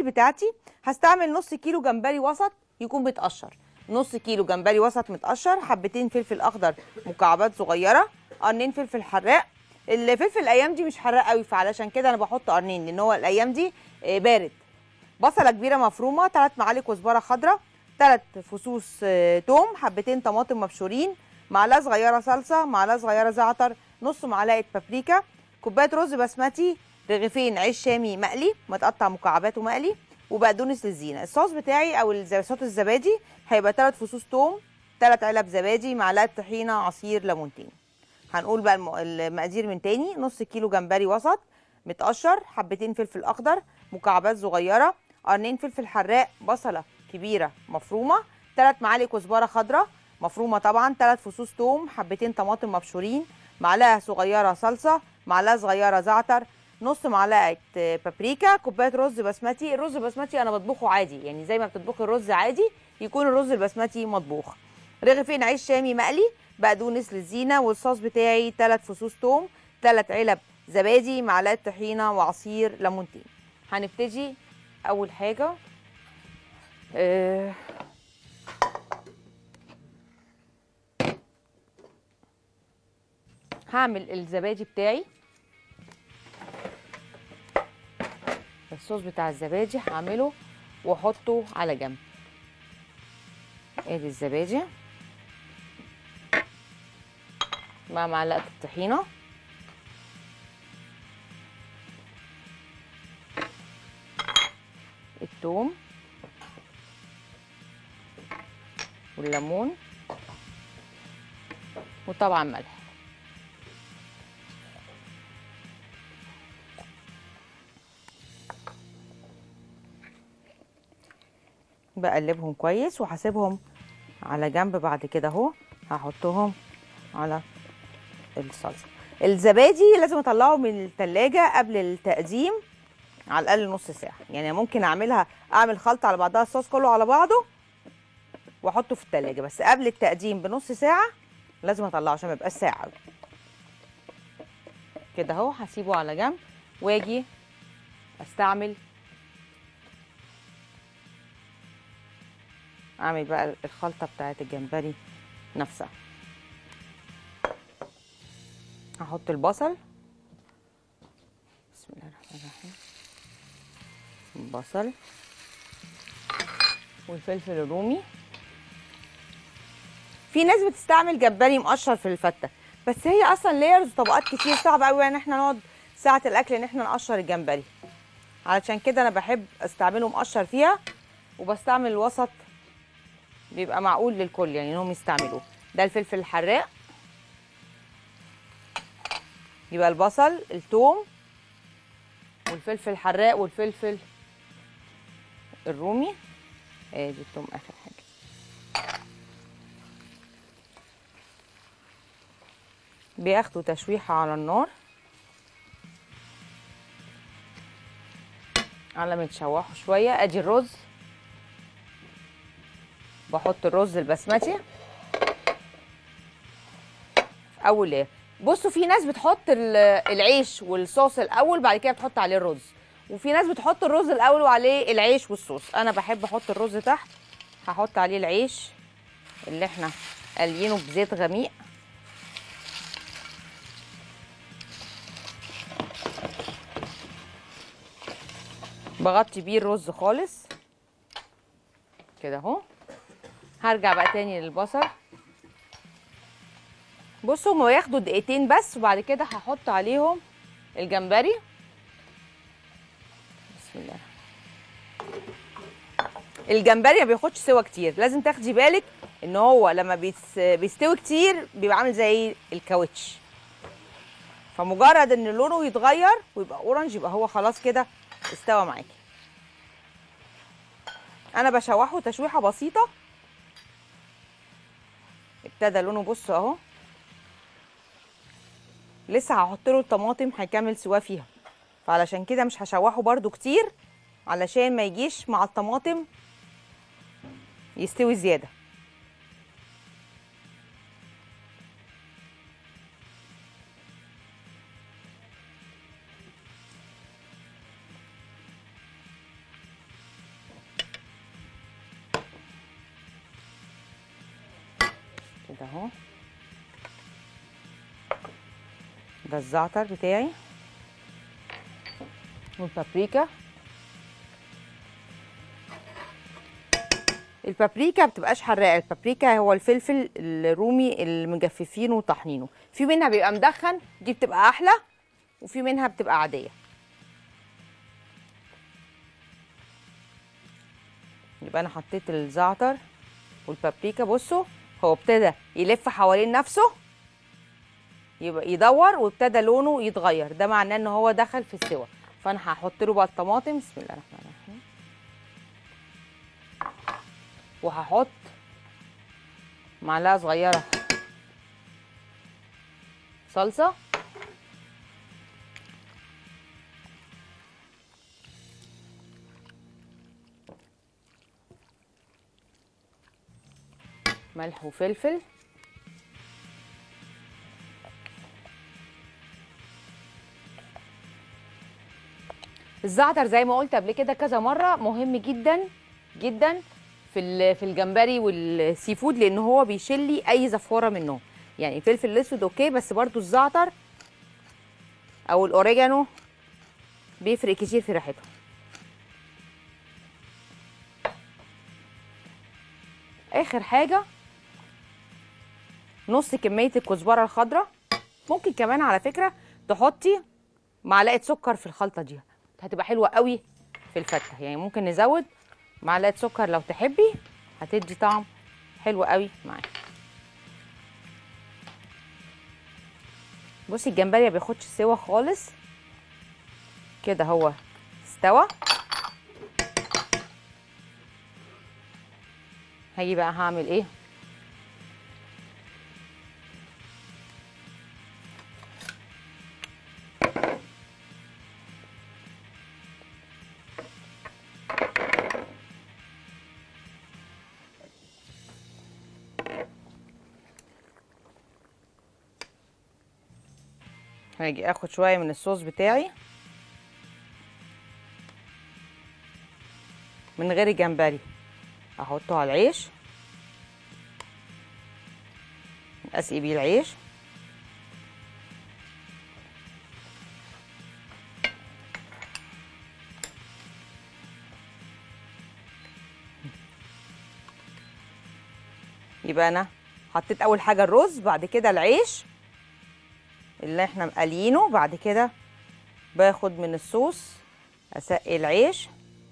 المقادير بتاعتي هستعمل نص كيلو جمبري وسط يكون متقشر نص كيلو جمبري وسط متقشر حبتين فلفل اخضر مكعبات صغيره قرنين فلفل حراق الفلفل الايام دي مش حراق قوي فعلشان كده انا بحط قرنين لان هو الايام دي آه، بارد بصله كبيره مفرومه 3 معالق كزبره خضراء 3 فصوص آه، توم حبتين طماطم مبشورين معلقه صغيره صلصه معلقه صغيره زعتر نص معلقه بابريكا كوبايه رز بسمتي رغيفين عيش شامي مقلي متقطع مكعبات ومقلي وبقدونس للزينه الصوص بتاعي او الز- صوص الزبادي هيبقى 3 فصوص توم 3 علب زبادي معلقه طحينه عصير ليمونتين هنقول بقى الم- المقادير من تاني نص كيلو جمبري وسط متقشر حبتين فلفل اخضر مكعبات صغيره قرنين فلفل حراق بصله كبيره مفرومه 3 معالق كزبره خضراء مفرومه طبعا 3 فصوص توم حبتين طماطم مبشورين معلقه صغيره صلصه معلقه صغيره زعتر نص معلقه آه، بابريكا كوبايه رز بسمتي الرز البسمتي انا بطبخه عادي يعني زي ما بتطبخي الرز عادي يكون الرز البسمتي مطبوخ رغيفين عيش شامي مقلي بقدونس للزينه والصوص بتاعي 3 فصوص توم 3 علب زبادي معلقه طحينه وعصير ليمونتين هنبتدي اول حاجه آه هعمل الزبادي بتاعي الصوص بتاع الزبادي هعمله واحطه على جنب ادي الزبادي مع معلقه الطحينه الثوم والليمون وطبعا ملح بقلبهم كويس وهسيبهم على جنب بعد كده اهو هحطهم على الصلصه الزبادي لازم اطلعه من التلاجة قبل التقديم على الاقل نص ساعه يعني ممكن اعملها اعمل خلطه على بعضها الصوص كله على بعضه واحطه في التلاجة بس قبل التقديم بنص ساعه لازم اطلعه عشان ما يبقاش ساعه كده اهو هسيبه على جنب واجي استعمل اعمل بقى الخلطه بتاعت الجمبري نفسها هحط البصل بسم الله الرحمن الرحيم البصل والفلفل الرومي في ناس بتستعمل جمبري مقشر في الفته بس هي اصلا لايرز وطبقات كتير صعب قوي ان احنا نقعد ساعه الاكل ان احنا نقشر الجمبري علشان كده انا بحب استعمله مقشر فيها وبستعمل الوسط بيبقى معقول للكل يعني انهم يستعملوه ده الفلفل الحراق يبقى البصل الثوم والفلفل الحراق والفلفل الرومي ادي الثوم اخر حاجه بياخدوا تشويحه على النار على ما يتشوحوا شويه ادي الرز بحط الرز البسمتي اول ايه بصوا في ناس بتحط ال- العيش والصوص الاول بعد كده بتحط عليه الرز وفي ناس بتحط الرز الاول وعليه العيش والصوص انا بحب احط الرز تحت هحط عليه العيش اللي احنا قالينه بزيت غميق بغطي بيه الرز خالص كده اهو هرجع بقى تاني للبصل بصوا هما ياخدوا دقيقتين بس وبعد كده هحط عليهم الجمبري بسم الله الجمبري ما بياخدش سوا كتير لازم تاخدي بالك ان هو لما بيس بيستوي كتير بيبقى عامل زي الكاوتش فمجرد ان لونه يتغير ويبقى اورنج يبقى هو خلاص كده استوى معاكي انا بشوحه تشويحه بسيطه ابتدى لونه بص اهو لسه هحط له الطماطم هيكمل سواه فيها فعلشان كده مش هشوحه برده كتير علشان ما يجيش مع الطماطم يستوي زياده كده اهو ده الزعتر بتاعي والبابريكا البابريكا بتبقاش حراقه البابريكا هو الفلفل الرومي اللي مجففينه وطحنينه في منها بيبقى مدخن دي بتبقى احلى وفي منها بتبقى عاديه يبقى انا حطيت الزعتر والبابريكا بصوا هو ابتدى يلف حوالين نفسه يبقى يدور وابتدى لونه يتغير ده معناه ان هو دخل في السوا فانا هحط له بقى الطماطم بسم الله الرحمن الرحيم وهحط معلقه صغيره صلصه ملح وفلفل الزعتر زي ما قلت قبل كده كذا مره مهم جدا جدا في ال- في الجمبري والسي فود لان هو بيشيل لي اي زفاره منهم يعني الفلفل الاسود اوكي بس برضو الزعتر او الاوريجانو بيفرق كتير في ريحته اخر حاجه نص كميه الكزبره الخضراء ممكن كمان على فكره تحطي معلقه سكر في الخلطه دي هتبقى حلوه قوي في الفته يعني ممكن نزود معلقه سكر لو تحبي هتدي طعم حلو قوي معاك بصي الجمبري ما بياخدش سوا خالص كده هو استوى هاجي بقى هعمل ايه هاجي اخد شويه من الصوص بتاعي من غير الجمبري احطه على العيش اسقي بيه العيش يبقى انا حطيت اول حاجه الرز بعد كده العيش اللي احنا مقليينه بعد كده باخد من الصوص اسقي العيش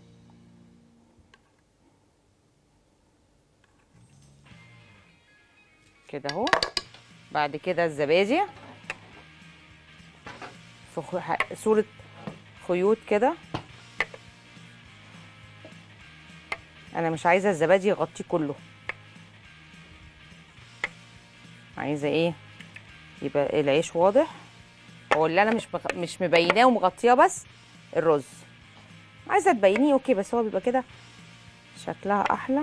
كده اهو بعد كده الزبادي في خو- ح- صورة خيوط كده انا مش عايزه الزبادي يغطيه كله عايزه ايه يبقى العيش واضح هو اللي انا مش بغ... مش مبيناه ومغطياه بس الرز عايزه تبينيه اوكي بس هو بيبقى كده شكلها احلى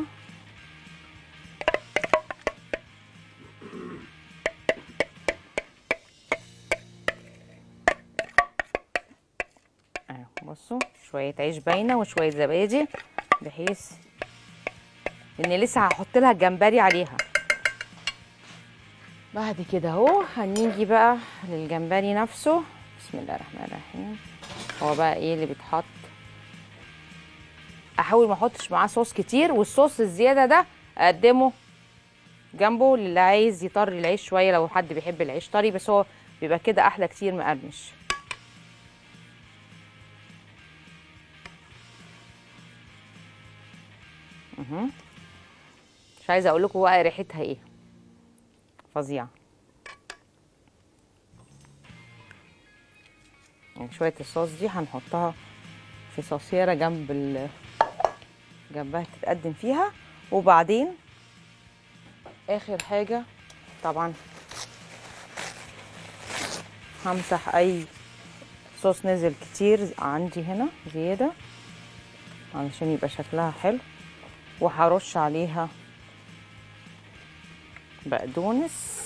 اهو بصوا شويه عيش باينه وشويه زبادي بحيث ان لسه هحط لها الجمبري عليها بعد كده اهو هنيجي بقى للجمبري نفسه بسم الله الرحمن الرحيم هو بقى ايه اللي بيتحط احاول ما احطش معاه صوص كتير والصوص الزياده ده اقدمه جنبه للي عايز يطري العيش شويه لو حد بيحب العيش طري بس هو بيبقى كده احلى كتير مقرمش مهم. مش عايزه اقول لكم بقى ريحتها ايه فظيعه يعني شويه الصوص دي هنحطها في صوصيره جنب ال جنبها تتقدم فيها وبعدين اخر حاجه طبعا همسح اي صوص نزل كتير عندي هنا زياده علشان يبقى شكلها حلو وهرش عليها بقدونس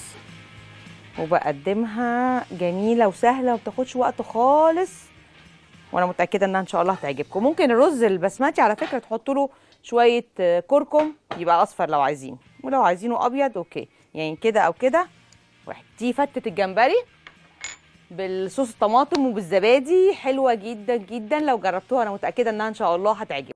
وبقدمها جميله وسهله وبتاخدش وقت خالص وانا متاكده انها ان شاء الله هتعجبكم ممكن الرز البسمتي على فكره تحطوا له شويه آه، كركم يبقى اصفر لو عايزين ولو عايزينه ابيض اوكي يعني كده او كده واحد دي فتة الجمبري بالصوص الطماطم وبالزبادي حلوه جدا جدا لو جربتوها انا متاكده انها ان شاء الله هتعجبكم